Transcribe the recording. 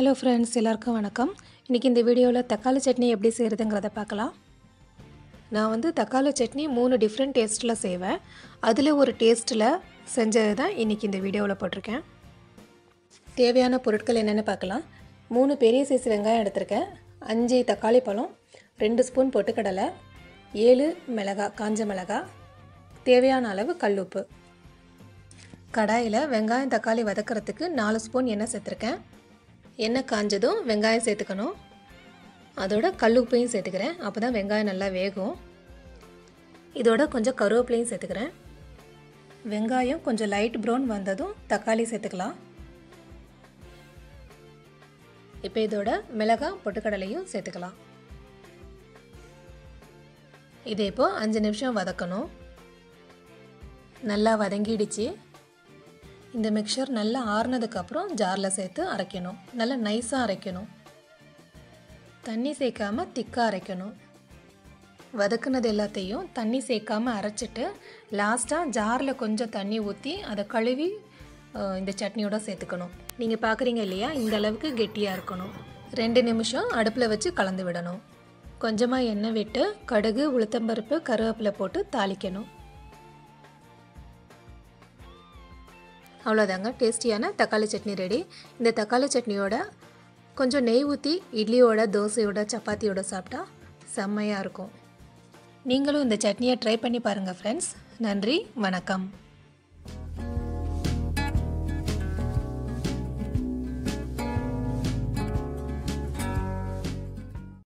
hello friends எல்லாருக்கும் வணக்கம் இன்றைக்கி இந்த வீடியோவில் தக்காளி சட்னி எப்படி செய்கிறதுங்கிறத பார்க்கலாம் நான் வந்து தக்காளி சட்னி மூணு டிஃப்ரெண்ட் டேஸ்ட்டில் செய்வேன் அதில் ஒரு டேஸ்ட்டில் செஞ்சது தான் இன்றைக்கி இந்த வீடியோவில் போட்டிருக்கேன் தேவையான பொருட்கள் என்னென்னு பார்க்கலாம் மூணு பெரிய சைஸ் வெங்காயம் எடுத்திருக்கேன் அஞ்சு தக்காளி பழம் ரெண்டு ஸ்பூன் பொட்டுக்கடலை ஏழு மிளகா காஞ்ச மிளகா தேவையான அளவு கல்லுப்பு கடாயில் வெங்காயம் தக்காளி வதக்கிறதுக்கு நாலு ஸ்பூன் எண்ணெய் சேர்த்துருக்கேன் எண்ணெய் காஞ்சதும் வெங்காயம் சேர்த்துக்கணும் அதோட கல்லுப்பையும் சேர்த்துக்கிறேன் அப்போ தான் வெங்காயம் நல்லா வேகும் இதோட கொஞ்சம் கருவேப்பிலையும் சேர்த்துக்கிறேன் வெங்காயம் கொஞ்சம் லைட் ப்ரௌன் வந்ததும் தக்காளி சேர்த்துக்கலாம் இப்போ இதோட மிளகாய் பொட்டுக்கடலையும் சேர்த்துக்கலாம் இதை இப்போ அஞ்சு நிமிஷம் வதக்கணும் நல்லா வதங்கிடுச்சு இந்த மிக்சர் நல்லா ஆறுனதுக்கப்புறம் ஜாரில் சேர்த்து அரைக்கணும் நல்லா நைஸாக அரைக்கணும் தண்ணி சேர்க்காம திக்காக அரைக்கணும் வதக்குனது எல்லாத்தையும் தண்ணி சேர்க்காம அரைச்சிட்டு லாஸ்ட்டாக ஜாரில் கொஞ்சம் தண்ணி ஊற்றி அதை கழுவி அஹ், இந்த சட்னியோட சேர்த்துக்கணும் நீங்கள் பார்க்குறீங்க இல்லையா இந்த அளவுக்கு கெட்டியாக இருக்கணும் ரெண்டு நிமிஷம் அடுப்பில் வச்சு கலந்து விடணும் கொஞ்சமாக எண்ணெய் விட்டு கடுகு உளுத்தம்பருப்பு கருவேப்பிலை போட்டு தாளிக்கணும் அவ்வளோதாங்க டேஸ்டியான தக்காளி சட்னி ரெடி இந்த தக்காளி சட்னியோட கொஞ்சம் நெய் ஊற்றி இட்லியோட தோசையோட சப்பாத்தியோட சாப்பிட்டா செம்மையாக இருக்கும் நீங்களும் இந்த சட்னியை ட்ரை பண்ணி பாருங்கள் ஃப்ரெண்ட்ஸ் நன்றி வணக்கம்